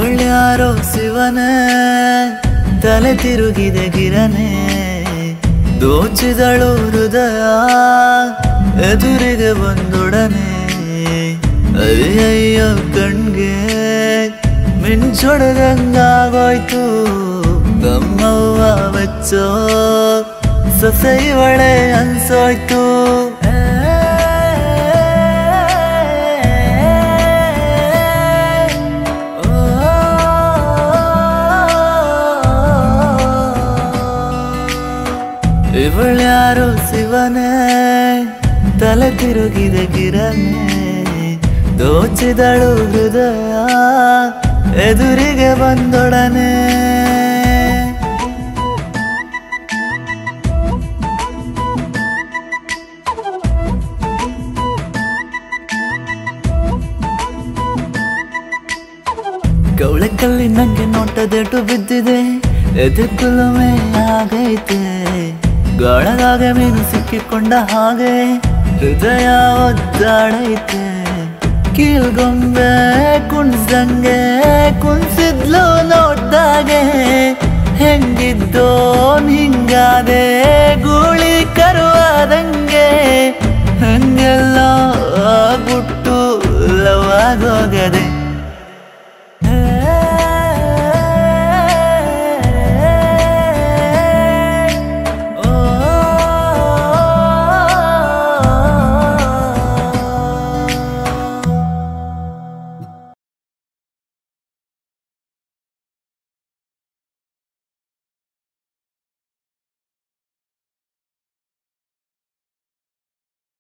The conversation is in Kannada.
ಇವಳ್ಯಾರೋ ಶಿವನೇ ತಲೆ ತಿರುಗಿದೆ ಗಿರನೆ ದೋಚಿದಳು ಹೃದಯ ಎದುರಿಗೆ ಬಂದೊಡನೆ ಅಯ್ಯಯ್ಯೋ ಕಣ್ಗೆ ಮಿಂಚೊಡೆದಂಗಾಗೋಯ್ತು ನಮ್ಮವ್ವ ಬೆಚ್ಚೋ ಸೊಸೆ ಇವಳೆ ಅನ್ಸೋಯ್ತು ಇವಳ್ಯಾರು ಶಿವನೇ ತಲೆ ತಿರುಗಿದೆ ಗಿರನೆ ದೋಚಿದಳು ಹೃದಯ ಎದುರಿಗೆ ಬಂದೊಡನೆ ಕವಳೆಕಲ್ಲಿ ನಂಗೆ ನೋಟದೆಟು ಬಿದ್ದಿದೆ ಎದೆಕುಲುಮೆ ಆಗೈತೆ ಗಾಳದಾಗ ಮೀನು ಸಿಕ್ಕಿಕೊಂಡ ಹಾಗೆ ಹೃದಯ ಒದ್ದಾಡೈತೆ ಕೀಲ್ಗೊಂಬೆ ಕುಣ್ಸಂಗೆ ಕುಣ್ಸಿದ್ಲು ನೋಡ್ದಾಗೆ ಹೆಂಗಿದ್ದೋ ಹಿಂಗಾದೆ ಗೂಳಿ ಕರುವಾದಂಗೆ